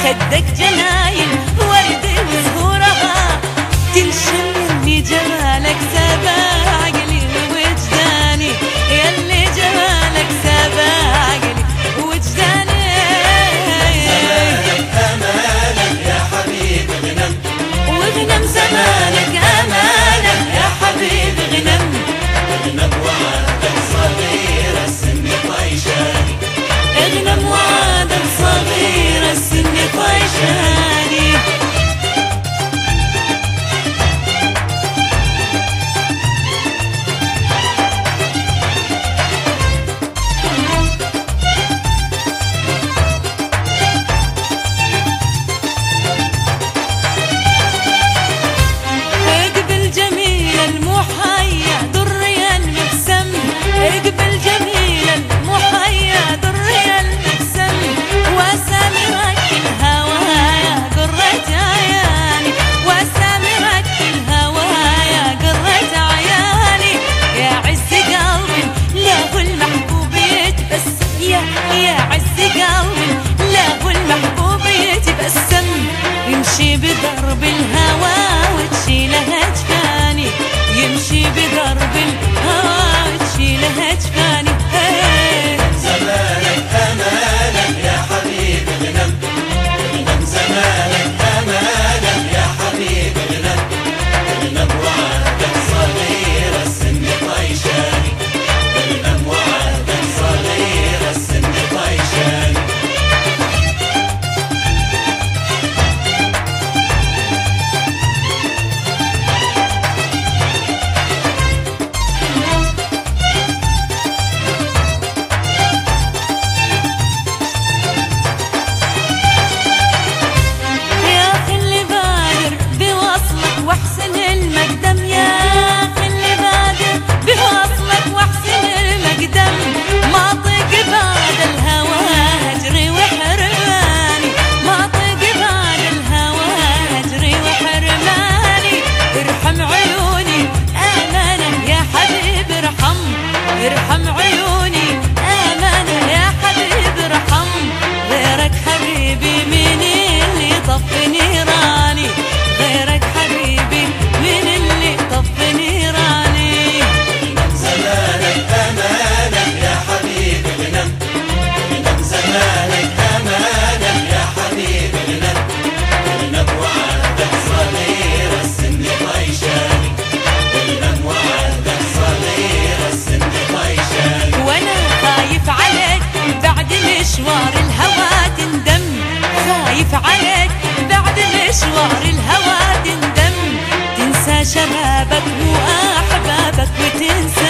خدك جناين ورد وزهورها تنشم يمي جمالك سبا عقلي ووجداني يلي جمالك سبا عقلي ووجداني أمانك يا حبيبي غنم وغنم زمانك امانك يا حبيبي غنم غنم وعدك صغير السن طيشاني اغنم وعدك صغير السن طيشاني اقبل جميل المحيا دريا المبسم اقبل جميل المحيا دريا المبسم وسامرك الهوايا قرة عياني وسامرك الهوايا قرة عياني يا عز قلبي له المحبوب يتبسم يا يا عز قلبي له المحبوب يتبسم يمشي بدرب الهوى وتشيله اجفاني يمشي بدرب الهوى وتشيله اجفاني هي. زمانك أمانك يا حبيبي غنم غنم زمانك أمانك يا حبيبي غنم غنم وعدك صغير السن طيشاني غنم وعدك صغير السن طيشاني يا اخي اللي بادر بوصلك واحسن المقدم يا اخي اللي بادر بوصلك واحسن المقدم ما طق بعد الهوى هجري وحرماني ما طق بعد الهوى هجري وحرماني ارحم عيوني امانه يا حبيبي ارحم ارحم عيوني امانه يا حبيبي ارحم غيرك حبيبي من اللي طف نيراني غيرك حبيبي من اللي طف نيراني غنم زمانك أمانك يا حبيبي غنم غنم زمانك أمانك يا حبيبي غنم غنم وعدك صغير السن طيشاني غنم وعدك صغير السن طيشاني وانا خايف عليك بعد مشوار الهوى تندم خايف عليك بعد مشوار الهوى تندم تنسى شبابك واحبابك وتنسى